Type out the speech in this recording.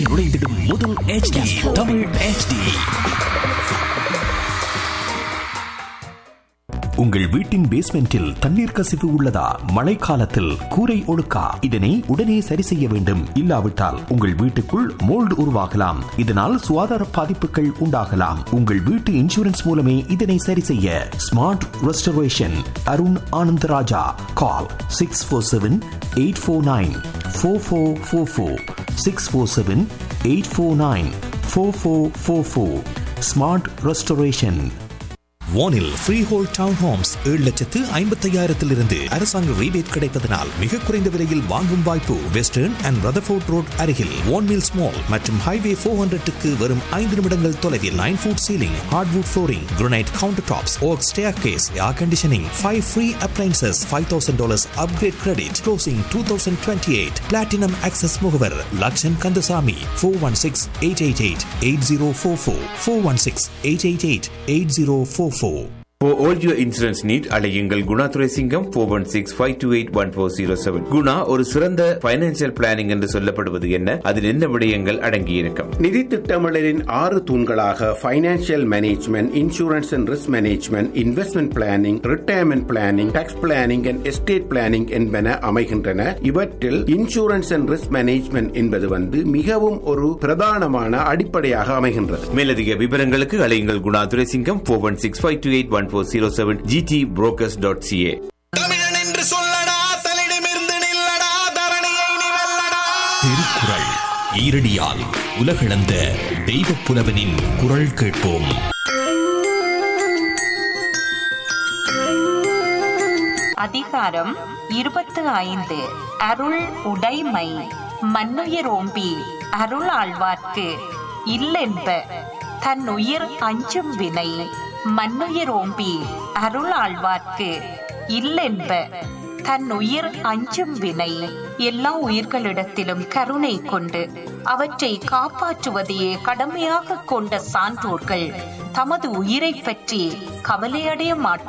நுழைந்திடும் முதல் HD Tamil HD உங்கள் வீட்டின் பேஸ்மெண்டில் தண்ணீர் கசிவு உள்ளதா மழைக்காலத்தில் கூரை ஒழுக்கா இதனை உடனே சரி செய்ய வேண்டும் இல்லாவிட்டால் உங்கள் வீட்டுக்குள் மோல்டு உருவாகலாம் இதனால் சுகாதார பாதிப்புகள் உண்டாகலாம் உங்கள் வீட்டு இன்சூரன்ஸ் மூலமே இதனை சரி செய்ய smart restoration Arun Anandaraja call six four seven eight four nine four four four four six four seven eight four nine four four four four smart restoration வானில் ஃப்ரீ ஹோல் டவுன் ஹோம்ஸ் ஏழு லட்சத்து ஐம்பத்தையாயிரத்திலிருந்து அரசாங்க ரிபேட் கிடைப்பதனால் மிக குறைந்த விலையில் வாங்கும் வாய்ப்பு வெஸ்டர்ன் அண்ட் ரதர்ஃபோர்ட் ரோட் அருகில் வான்மில்ஸ் மால் மற்றும் ஹைவே ஃபோர் ஹண்ட்ரட்டுக்கு வரும் ஐந்து நிமிடங்கள் தொலைவில் nine foot ceiling hardwood flooring granite countertops oak staircase air conditioning five free appliances five thousand dollars upgrade credit closing two thousand twenty eight platinum access முகவர் Lakshan Kandasamy four one six eight eight eight eight zero four four four one six eight eight eight eight zero four four For all your insurance need, அலையுங்கள் Guna Duraisingam four one six five two eight one four zero seven Guna ஒரு சிறந்த financial planning என்று சொல்லப்படுவது என்ன அதில் என்ன விடயங்கள் அடங்கியிருக்கும் நிதி திட்டமிடலின் ஆறு தூண்களாக financial management insurance and risk management investment planning retirement planning tax planning and estate planning என்பன அமைகின்றன இவற்றில் இன்சூரன்ஸ் அண்ட் ரிஸ்க் மேனேஜ்மெண்ட் என்பது வந்து மிகவும் ஒரு பிரதானமான அடிப்படையாக அமைகின்றது மேலதிக விவரங்களுக்கு அலையுங்கள் Guna Duraisingam four one six five two eight one four zero seven GT brokers dot CA தமிழன் என்று சொல்லடா தலிடமிருந்து நில்லடா தரணியை நீ வெல்லடா திருக்குறள் ஈரடியால் உலகளந்த தெய்வ புலவனின் குரல் கேட்போம் அதிகாரம் இருபத்து ஐந்து அருள் உடைமை மன்னுயிரோம்பி அருள் ஆழ்வார்க்கு இல்லென்ப தன் உயிர் அஞ்சும் வினை மன்னுயிரோம்பி அருள் ஆழ்வார்க்கு இல்லென்ப தன் உயிர் அஞ்சும் வினை எல்லா உயிர்களிடத்திலும் கருணை கொண்டு அவற்றை காப்பாற்றுவதையே கடமையாக கொண்ட சான்றோர்கள் தமது உயிரைப் பற்றி கவலையடைய மாட்டார்